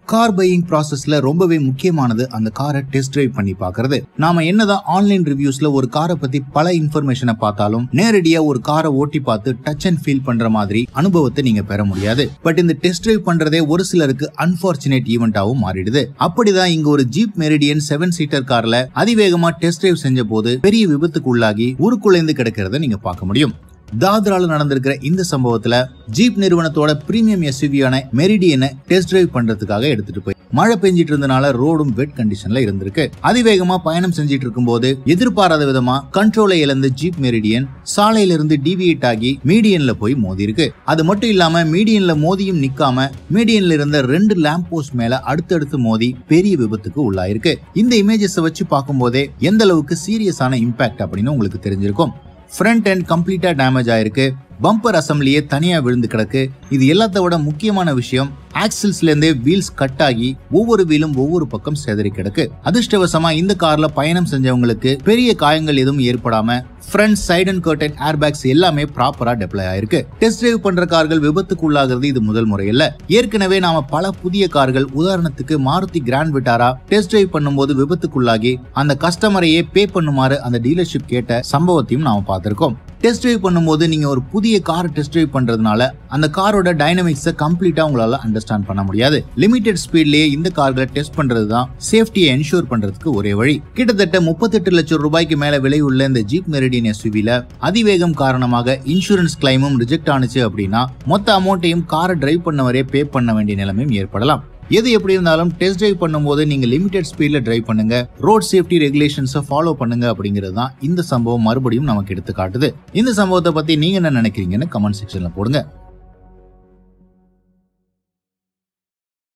car buying ப்ராசஸ்ல ரொம்பவே முக்கியமானது அந்த காரை டெஸ்ட் டிரைவ் பண்ணி பார்க்கிறது நாம என்னதான் ஆன்லைன் ரிவ்யூஸ்ல ஒரு காரை பத்தி பல இன்ஃபர்மேஷனை பார்த்தாலும் நேரடியா ஒரு காரை ஓட்டி பார்த்து டச் அண்ட் ஃபீல் பண்ற மாதிரி அனுபவத்தை நீங்க பெற முடியாது பட் இந்த டெஸ்ட் டிரைவ் பண்றதே ஒரு சிலருக்கு அன்பார்ச்சுனேட் ஈவெண்டாவும் மாறிடுது அப்படிதான் இங்க ஒரு ஜீப் மெரிடியன் செவன் சீட்டர் கார்ல அதிவேகமா டெஸ்ட் டிரைவ் செஞ்ச போது பெரிய விபத்துக்கு உள்ளாகி ஊருக்குள்ளேந்து கிடக்கிறத நீங்க பார்க்க முடியும் தாத்ரால நடந்திருக்கிற இந்த சம்பவத்துல ஜீப் நிறுவனத்தோட பிரீமியம் எஸ்யூவியான மெரிடியனை டெஸ்ட் டிரைவ் பண்றதுக்காக எடுத்துட்டு போய் மழை பெஞ்சிட்டு இருந்தனால ரோடும் வெட் கண்டிஷன்ல இருந்திருக்கு அதிவேகமா பயணம் செஞ்சிட்டு இருக்கும்போது எதிர்பாராத விதமா கண்ட்ரோலை இழந்த ஜீப் மெரிடியன் சாலையில இருந்து டிவியேட் ஆகி மீடியன்ல போய் மோதி இருக்கு அது மட்டும் இல்லாம மீடியன்ல மோதியும் நிக்காம மீடியன்ல இருந்த ரெண்டு லேம்ப் போஸ்ட் மேல அடுத்தடுத்து மோதி பெரிய விபத்துக்கு உள்ளாயிருக்கு இந்த இமேஜஸ் வச்சு பார்க்கும்போதே எந்த அளவுக்கு சீரியஸான இம்பாக்ட் அப்படின்னு உங்களுக்கு தெரிஞ்சிருக்கும் ஃப்ரண்ட் அண்ட் கம்ப்ளீட்டா டேமேஜ் ஆயிருக்கு பம்பர் அசம்பிளியே தனியா விழுந்து கிடக்கு இது எல்லாத்த விட முக்கியமான விஷயம் ஆக்சில்ஸ்ல இருந்தே வீல்ஸ் கட் ஆகி ஒவ்வொரு வீலும் ஒவ்வொரு பக்கம் செதறி கிடக்கு அதிர்ஷ்டவசமா இந்த கார்ல பயணம் செஞ்சவங்களுக்கு பெரிய காயங்கள் எதுவும் ஏற்படாம front side and curtain airbags எல்லாமே ப்ராப்பரா டெப்ளை ஆயிருக்கு டெஸ்ட் டிரைவ் பண்ற கார்கள் விபத்துக்கு உள்ளாகிறது இது முதல் முறை இல்ல ஏற்கனவே நாம பல புதிய கார்கள் உதாரணத்துக்கு Maruti grand Vitara test drive பண்ணும்போது விபத்துக்குள்ளாகி அந்த கஸ்டமரையே பே பண்ணுமாறு அந்த டீலர்ஷிப் கேட்ட சம்பவத்தையும் நாம பார்த்திருக்கோம் டெஸ்ட் டிரைவ் பண்ணும்போது நீங்க ஒரு புதிய கார் டெஸ்ட் டிரைவ் பண்றதுனால அந்த காரோட டைனமிக்ஸை கம்ப்ளீட்டா உங்களால அண்டர்ஸ்டாண்ட் பண்ண முடியாது லிமிடெட் ஸ்பீட்லயே இந்த கார்களை டெஸ்ட் பண்றது தான் சேஃப்டியை என்ஷூர் பண்றதுக்கு ஒரே வழி கிட்டத்தட்ட முப்பத்தெட்டு லட்சம் ரூபாய்க்கு மேல விலை உள்ள இந்த ஜீப் மெரிடியன் எஸ்யூவில அதிவேகம் காரணமாக இன்சூரன்ஸ் கிளைமும் ரிஜெக்ட் ஆனுச்சு அப்படின்னா மொத்த அமௌண்ட்டையும் காரை டிரைவ் பண்ணவரே பே பண்ண வேண்டிய நிலைமையும் ஏற்படலாம் எது எப்படி இருந்தாலும் டெஸ்ட் டிரைவ் பண்ணும்போது நீங்க லிமிடெட் ஸ்பீட்ல டிரைவ் பண்ணுங்க ரோட் சேஃப்டி ரெகுலேஷன்ஸை ஃபாலோ பண்ணுங்க அப்படிங்கிறது தான் இந்த சம்பவம் மறுபடியும் நமக்கு எடுத்து காட்டுது இந்த சம்பவத்தை பத்தி நீங்க என்ன நினைக்கிறீங்கன்னு கமெண்ட் செக்ஷன்ல போடுங்க